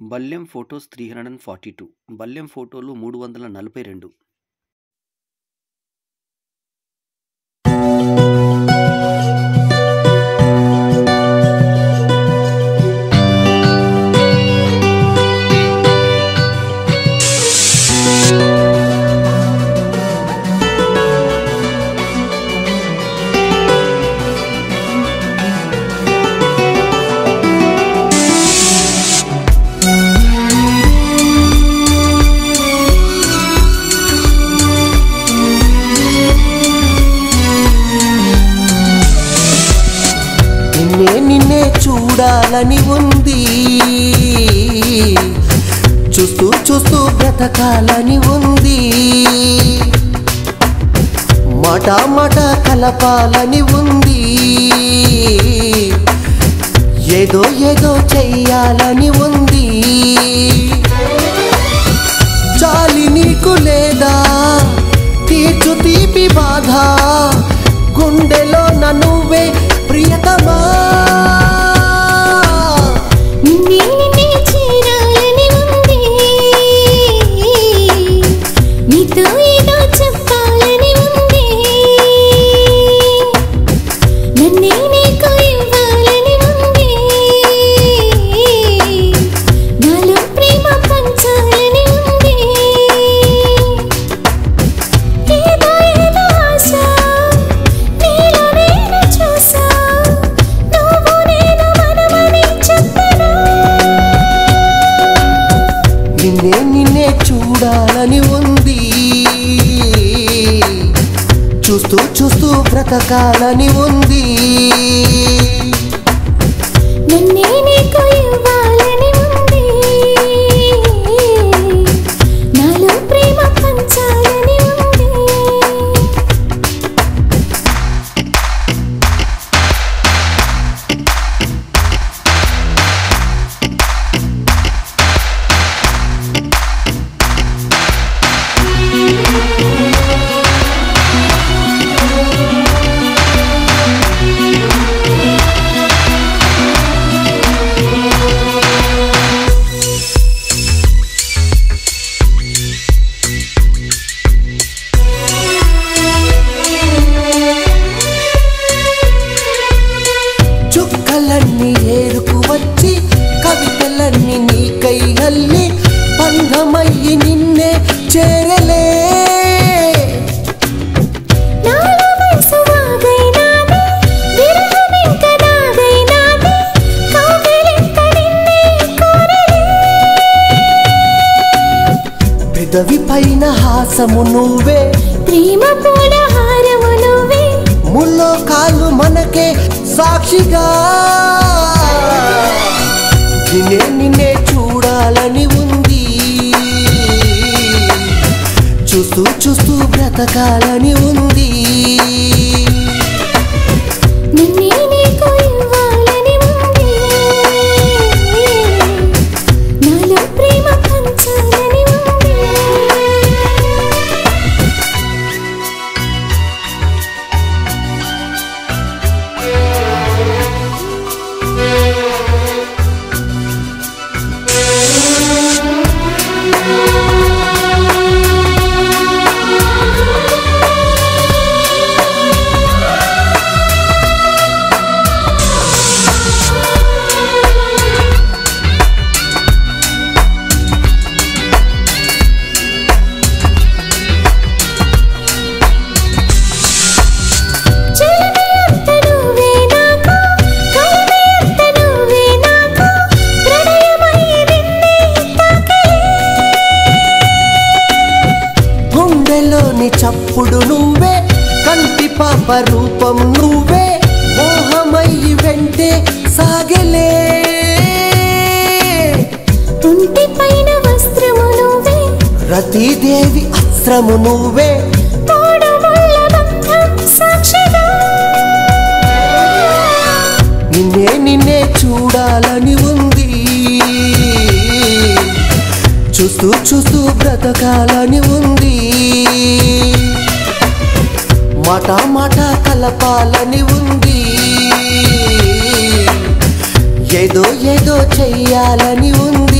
బల్లెం photos three hundred and forty two Ballem ఫోటోలు మూడు వందల నలభై రెండు నిన్నే నిన్నే చూడాలని ఉంది చూస్తూ చూస్తూ బ్రతకాలని ఉంది మాట మాట కలపాలని ఉంది ఏదో ఏదో చెయ్యాలని ఉంది చాలి నీకు లేదా తీర్చు తీపి బాధ గుండెలో నన్నువే ప్రియతమా నిన్నే నిన్నే చేరాలని ఉంది నీతో ఏదో చెప్పాలని ఉంది నన్నే నీకు ఇవ్వాలని ఉంది నాలో ప్రేమ పంచాలని ఉంది ఏదో ఏదో ఆశ నీలో నేను చూసా నువ్వు నేను మనమని చెప్పనా నిన్నే నిన్నే చూడాలని ఉంది చూస్తూ చూస్తూ బ్రతకాలని ఉంది నన్నే నీకు ఇవ్వాలని ఉంది నాలో ప్రేమ పంచాలని ఉంది చుక్కలన్నీ ఏరుకు వచ్చి కవితలన్నీ నీకై అల్లి పంగమయ్యి నిన్నే చేరలే నాలో వయసు వాగైనాది విరహం ఇంక నాదైనాది కౌగిలింత నిన్నే కోరలే పెదవి పైన హాసము నువ్వే ప్రేమ పూల హారము నువ్వే ముల్లో కాలు మనకే సాక్షిగా నిన్నే నిన్నే చూడాలని ఉంది చూస్తూ చూస్తూ బ్రతకాలని ఉంది నిన్నే నీకు ఇవ్వాలని ఉంది నాలో ప్రేమ పంచాలని ఉంది చెలిమి అంత నువ్వే నాకు కలమే అంత నువ్వే నాకు ప్రణయమై నిన్నే తాకలే గుండెలోని చప్పుడు నువ్వే కంటి పాప రూపం నువ్వే మోహమయ్యి వెంటే సాగలే ఒంటి పైన వస్త్రము నువ్వే రతీదేవి అస్త్రము నువ్వే తోడు ముళ్ళ బంధం సాక్షిగా నిన్నే నిన్నే చూడాలని ఉంది చూస్తూ చూస్తూ బ్రతకాలని ఉంది మాట మాట కలపాలని ఉంది ఏదో ఏదో చెయ్యాలని ఉంది